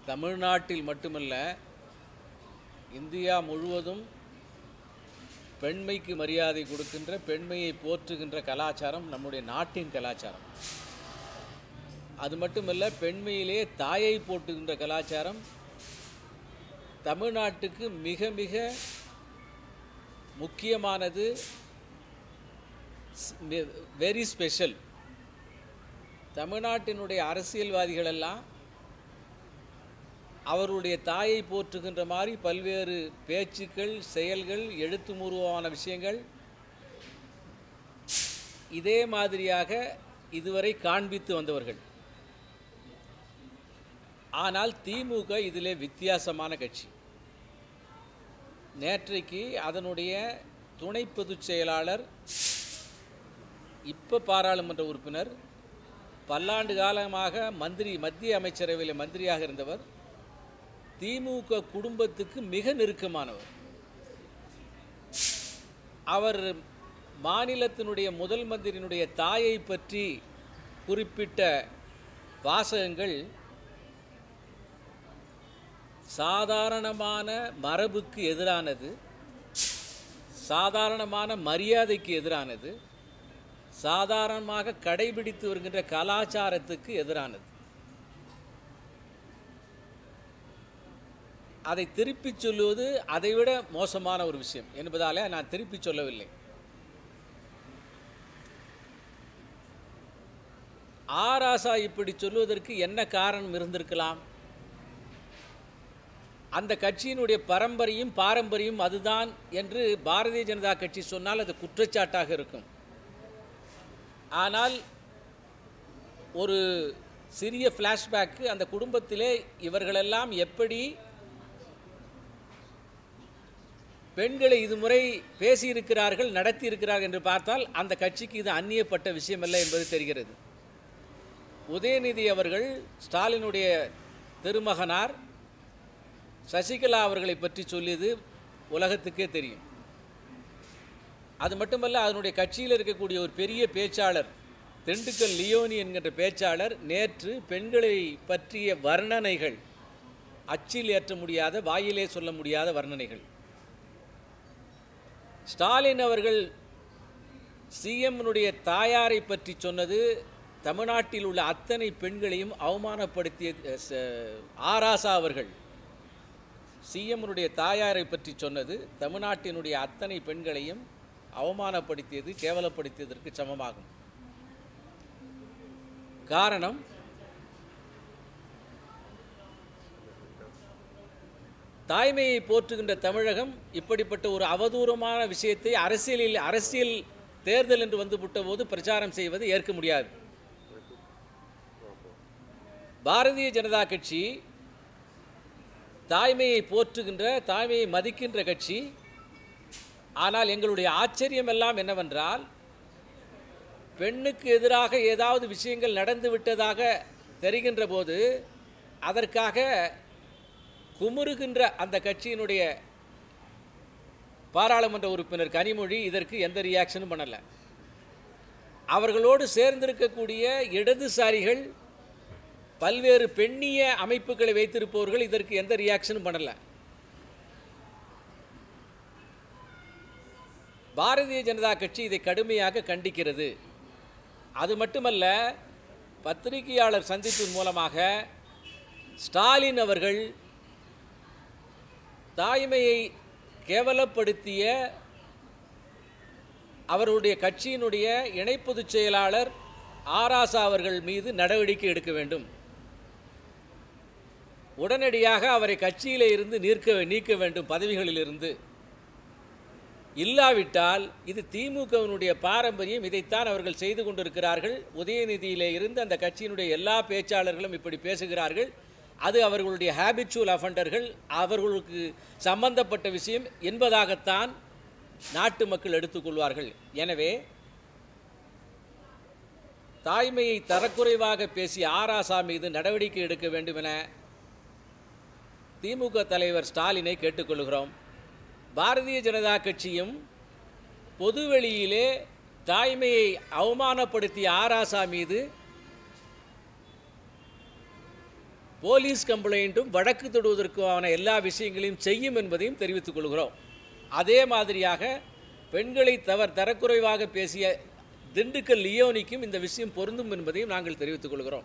தமிழ்நாட்டில் மட்டுமல்ல இந்தியா முழுவதும் பெண்மைக்கு மரியாதை கொடுக்கின்ற பெண்மையை போற்றுகின்ற கலாச்சாரம் நம்முடைய நாட்டின் கலாச்சாரம் அது மட்டுமல்ல பெண்மையிலே தாயை போட்டுகின்ற கலாச்சாரம் தமிழ்நாட்டுக்கு மிக மிக முக்கியமானது வெரி ஸ்பெஷல் தமிழ்நாட்டினுடைய அரசியல்வாதிகள் எல்லாம் அவருடைய தாயை போற்றுகின்ற மாதிரி பல்வேறு பேச்சுக்கள் செயல்கள் எழுத்துமூர்வமான விஷயங்கள் இதே மாதிரியாக இதுவரை காண்பித்து வந்தவர்கள் ஆனால் திமுக இதிலே வித்தியாசமான கட்சி நேற்றைக்கு அதனுடைய துணை பொதுச் செயலாளர் இப்போ பாராளுமன்ற உறுப்பினர் பல்லாண்டு காலமாக மந்திரி மத்திய அமைச்சரவையில் மந்திரியாக இருந்தவர் திமுக குடும்பத்துக்கு மிக நெருக்கமானவர் அவர் மாநிலத்தினுடைய முதல் மந்திரியினுடைய தாயை பற்றி குறிப்பிட்ட வாசகங்கள் சாதாரணமான மரபுக்கு எதிரானது சாதாரணமான மரியாதைக்கு எதிரானது சாதாரணமாக கடைபிடித்து வருகின்ற கலாச்சாரத்துக்கு எதிரானது அதை திருப்பி சொல்லுவது அதைவிட மோசமான ஒரு விஷயம் என்பதாலே நான் திருப்பி சொல்லவில்லை ஆராசா இப்படி சொல்லுவதற்கு என்ன காரணம் இருந்திருக்கலாம் அந்த கட்சியினுடைய பரம்பரையும் பாரம்பரியம் அதுதான் என்று பாரதிய ஜனதா கட்சி சொன்னால் அது குற்றச்சாட்டாக இருக்கும் ஆனால் ஒரு சிறிய ஃப்ளாஷ்பேக்கு அந்த குடும்பத்திலே இவர்களெல்லாம் எப்படி பெண்களை இதுமுறை பேசியிருக்கிறார்கள் நடத்தியிருக்கிறார்கள் என்று பார்த்தால் அந்த கட்சிக்கு இது அந்நியப்பட்ட விஷயமல்ல என்பது தெரிகிறது உதயநிதி அவர்கள் ஸ்டாலினுடைய திருமகனார் சசிகலா அவர்களை பற்றி சொல்லியது உலகத்துக்கே தெரியும் அது மட்டுமல்ல அதனுடைய கட்சியில் இருக்கக்கூடிய ஒரு பெரிய பேச்சாளர் திண்டுக்கல் லியோனி என்கின்ற பேச்சாளர் நேற்று பெண்களை பற்றிய வர்ணனைகள் அச்சில் ஏற்ற முடியாத வாயிலே சொல்ல முடியாத வர்ணனைகள் ஸ்டாலின் அவர்கள் சிஎம்னுடைய தாயாரை பற்றி சொன்னது தமிழ்நாட்டில் உள்ள அத்தனை பெண்களையும் அவமானப்படுத்திய ஆராசா அவர்கள் சிஎம்னுடைய தாயாரை பற்றி சொன்னது தமிழ்நாட்டினுடைய அத்தனை பெண்களையும் அவமானப்படுத்தியது கேவலப்படுத்தியதற்கு சமமாகும் காரணம் தாய்மையை போற்றுகின்ற தமிழகம் இப்படிப்பட்ட ஒரு அவதூறமான விஷயத்தை அரசியலில் அரசியல் தேர்தல் என்று வந்து போது பிரச்சாரம் செய்வது ஏற்க முடியாது பாரதிய ஜனதா கட்சி தாய்மையை போற்றுகின்ற தாய்மையை மதிக்கின்ற கட்சி ஆனால் எங்களுடைய ஆச்சரியம் எல்லாம் என்னவென்றால் பெண்ணுக்கு எதிராக ஏதாவது விஷயங்கள் நடந்து விட்டதாக தெரிகின்ற போது அதற்காக குமுறுகின்ற அந்த கட்சியினுடைய பாராளுமன்ற உறுப்பினர் கனிமொழி இதற்கு எந்த ரியாக்ஷனும் பண்ணலை அவர்களோடு சேர்ந்திருக்கக்கூடிய இடதுசாரிகள் பல்வேறு பெண்ணிய அமைப்புகளை வைத்திருப்பவர்கள் இதற்கு எந்த ரியாக்ஷனும் பண்ணல பாரதிய ஜனதா கட்சி இதை கடுமையாக கண்டிக்கிறது அது மட்டுமல்ல பத்திரிகையாளர் சந்திப்பின் மூலமாக ஸ்டாலின் அவர்கள் தாய்மையை கேவலப்படுத்திய அவருடைய கட்சியினுடைய இணை பொதுச் செயலாளர் ஆராசா அவர்கள் மீது நடவடிக்கை எடுக்க வேண்டும் உடனடியாக அவரை கட்சியிலே இருந்து நீக்க நீக்க வேண்டும் பதவிகளிலிருந்து இல்லாவிட்டால் இது திமுகவினுடைய பாரம்பரியம் இதைத்தான் அவர்கள் செய்து கொண்டிருக்கிறார்கள் உதயநிதியிலே இருந்து அந்த கட்சியினுடைய எல்லா பேச்சாளர்களும் இப்படி பேசுகிறார்கள் அது அவர்களுடைய ஹேபிச்சுவல் அஃபண்டர்கள் அவர்களுக்கு சம்பந்தப்பட்ட விஷயம் என்பதாகத்தான் நாட்டு மக்கள் எடுத்துக்கொள்வார்கள் எனவே தாய்மையை தரக்குறைவாக பேசிய ஆராசா மீது நடவடிக்கை எடுக்க வேண்டும் என திமுக தலைவர் ஸ்டாலினை கேட்டுக்கொள்கிறோம் பாரதிய ஜனதா கட்சியும் பொதுவெளியிலே தாய்மையை அவமானப்படுத்திய ஆராசா மீது போலீஸ் கம்ப்ளைண்ட்டும் வழக்கு தொடுவதற்கான எல்லா விஷயங்களையும் செய்யும் என்பதையும் தெரிவித்துக் கொள்கிறோம் அதே மாதிரியாக பெண்களை தவர் தரக்குறைவாக பேசிய திண்டுக்கல் லியோனிக்கும் இந்த விஷயம் பொருந்தும் என்பதையும் நாங்கள் தெரிவித்துக் கொள்கிறோம்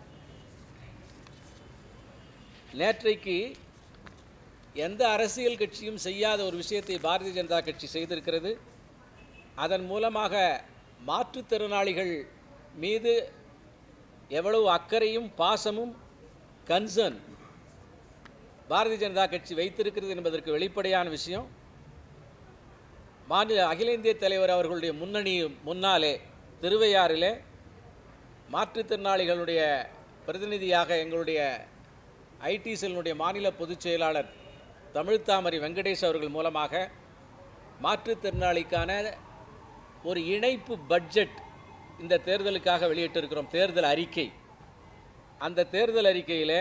நேற்றைக்கு எந்த அரசியல் கட்சியும் செய்யாத ஒரு விஷயத்தை பாரதிய ஜனதா கட்சி செய்திருக்கிறது அதன் மூலமாக மாற்றுத்திறனாளிகள் மீது எவ்வளவு அக்கறையும் பாசமும் கன்சர்ன் பாரதிய ஜனதா கட்சி வைத்திருக்கிறது என்பதற்கு வெளிப்படையான விஷயம் மாநில அகில இந்திய தலைவர் அவர்களுடைய முன்னணி முன்னாலே திருவையாறிலே மாற்றுத்திறனாளிகளுடைய பிரதிநிதியாக எங்களுடைய ஐடி செல்லுடைய மாநில பொதுச் செயலாளர் தமிழ்த்தாமரை வெங்கடேஷ் அவர்கள் மூலமாக மாற்றுத்திறனாளிக்கான ஒரு இணைப்பு பட்ஜெட் இந்த தேர்தலுக்காக வெளியிட்டிருக்கிறோம் தேர்தல் அறிக்கை அந்த தேர்தல் அறிக்கையில்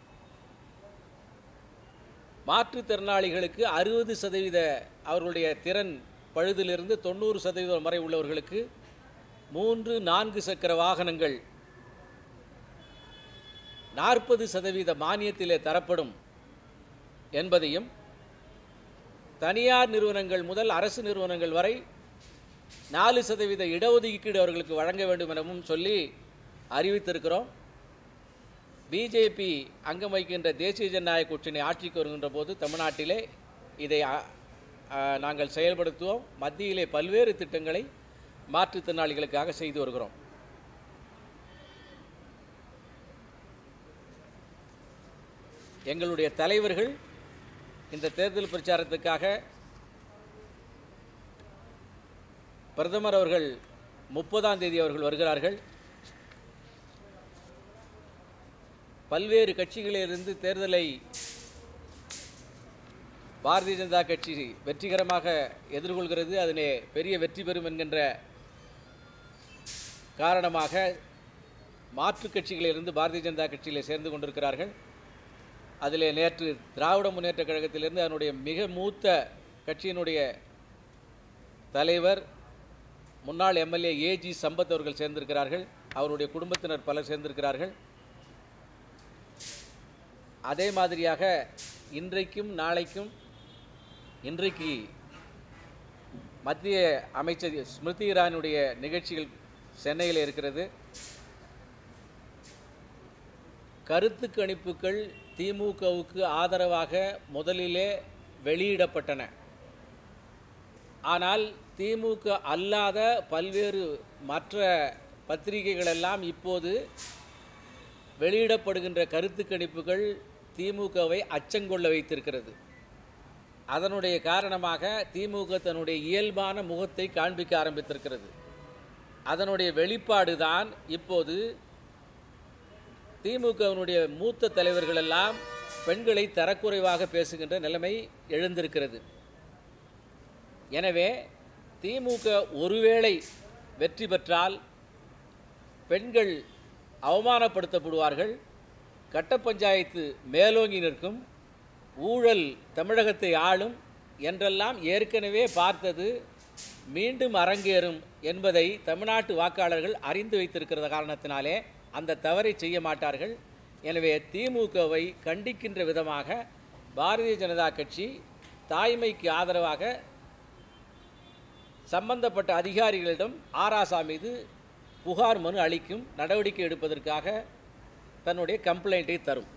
மாற்றுத்திறனாளிகளுக்கு அறுபது சதவீத அவர்களுடைய திறன் பழுதிலிருந்து தொண்ணூறு சதவீதம் வரை உள்ளவர்களுக்கு மூன்று நான்கு சக்கர வாகனங்கள் நாற்பது சதவீத மானியத்திலே தரப்படும் என்பதையும் தனியார் நிறுவனங்கள் முதல் அரசு நிறுவனங்கள் வரை நாலு சதவீத இடஒதுக்கீடு அவர்களுக்கு வழங்க வேண்டும் எனவும் சொல்லி அறிவித்திருக்கிறோம் பிஜேபி அங்கம் வகிக்கின்ற தேசிய ஜனநாயக கூட்டணி ஆட்சிக்கு வருகின்ற போது தமிழ்நாட்டிலே இதை அ, அ, நாங்கள் செயல்படுத்துவோம் மத்தியிலே பல்வேறு திட்டங்களை மாற்றுத்திறனாளிகளுக்காக செய்து வருகிறோம் எங்களுடைய தலைவர்கள் இந்த தேர்தல் பிரச்சாரத்துக்காக பிரதமர் அவர்கள் முப்பதாம் தேதி அவர்கள் வருகிறார்கள் பல்வேறு கட்சிகளிலிருந்து தேர்தலை பாரதிய ஜனதா கட்சி வெற்றிகரமாக எதிர்கொள்கிறது அதிலே பெரிய வெற்றி பெறும் என்கின்ற காரணமாக மாற்றுக் கட்சிகளிலிருந்து பாரதிய ஜனதா கட்சியில் சேர்ந்து கொண்டிருக்கிறார்கள் அதிலே நேற்று திராவிட முன்னேற்ற கழகத்திலிருந்து அதனுடைய மிக மூத்த கட்சியினுடைய தலைவர் முன்னாள் எம்எல்ஏ ஏஜி சம்பத் அவர்கள் சேர்ந்திருக்கிறார்கள் அவருடைய குடும்பத்தினர் பலர் சேர்ந்திருக்கிறார்கள் அதே மாதிரியாக இன்றைக்கும் நாளைக்கும் இன்றைக்கு மத்திய அமைச்சர் ஸ்மிருதி இரானுடைய நிகழ்ச்சிகள் சென்னையில் இருக்கிறது கருத்து கணிப்புகள் திமுகவுக்கு ஆதரவாக முதலிலே வெளியிடப்பட்டன ஆனால் திமுக அல்லாத பல்வேறு மற்ற பத்திரிகைகள் எல்லாம் இப்போது வெளியிடப்படுகின்ற கருத்து கணிப்புகள் திமுகவை அச்சங்கொள்ள வைத்திருக்கிறது அதனுடைய காரணமாக திமுக தன்னுடைய இயல்பான முகத்தை காண்பிக்க ஆரம்பித்திருக்கிறது அதனுடைய வெளிப்பாடு தான் இப்போது திமுகவினுடைய மூத்த தலைவர்கள் எல்லாம் பெண்களை தரக்குறைவாக பேசுகின்ற நிலைமை எழுந்திருக்கிறது எனவே திமுக ஒருவேளை வெற்றி பெற்றால் பெண்கள் அவமானப்படுத்தப்படுவார்கள் கட்ட பஞ்சாயத்து மேலோங்கி நிற்கும் ஊழல் தமிழகத்தை ஆளும் என்றெல்லாம் ஏற்கனவே பார்த்தது மீண்டும் அரங்கேறும் என்பதை தமிழ்நாட்டு வாக்காளர்கள் அறிந்து வைத்திருக்கிற காரணத்தினாலே அந்த தவறை செய்ய மாட்டார்கள் எனவே திமுகவை கண்டிக்கின்ற விதமாக பாரதிய ஜனதா கட்சி தாய்மைக்கு ஆதரவாக சம்பந்தப்பட்ட அதிகாரிகளிடம் ஆராசா மீது புகார் மனு அளிக்கும் நடவடிக்கை எடுப்பதற்காக தன்னுடைய கம்ப்ளைண்ட்டை தரும்